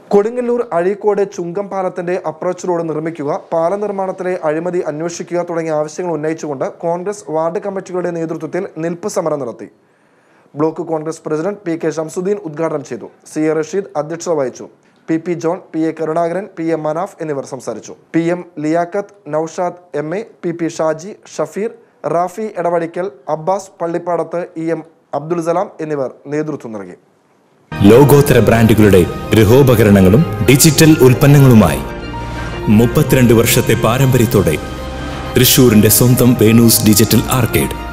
കൊടുങ്ങല്ലൂർ അഴീക്കോട് ചുങ്കം പാലത്തിന്റെ approach road നിർമ്മിക്കുക പാല നിർമ്മാണത്തിലെ അഴിമതി അന്വേഷിക്കുക തുടങ്ങിയ ആവശ്യങ്ങൾ ഉന്നയിച്ചുകൊണ്ട് കോൺഗ്രസ് വാർഡ് കമ്മിറ്റികളുടെ നേതൃത്വത്തിൽ നിൽപ്പ് സമരം നടത്തി block Congress president P K Shamsuddin ഉദ്ഘാടനം ചെയ്തു സി എ റഷീദ് അധ്യക്ഷത വഹിച്ചു P P John P A Karunakaran P M Manaf എന്നിവർ സംസാരിച്ചു P M Liyaqath Noushad M A P P Shaji Shafeer Rafi Edavadikkal Abbas Pallippadath E M Abdul Salam എന്നിവർ നേതൃത്വം നൽകി ലോകോത്തര ബ്രാൻഡുകളുടെ ഗൃഹോപകരണങ്ങളും ഡിജിറ്റൽ ഉൽപ്പന്നങ്ങളുമായി മുപ്പത്തിരണ്ട് വർഷത്തെ പാരമ്പര്യത്തോടെ തൃശൂരിന്റെ സ്വന്തം വേണൂസ് ഡിജിറ്റൽ ആർക്കേഡ്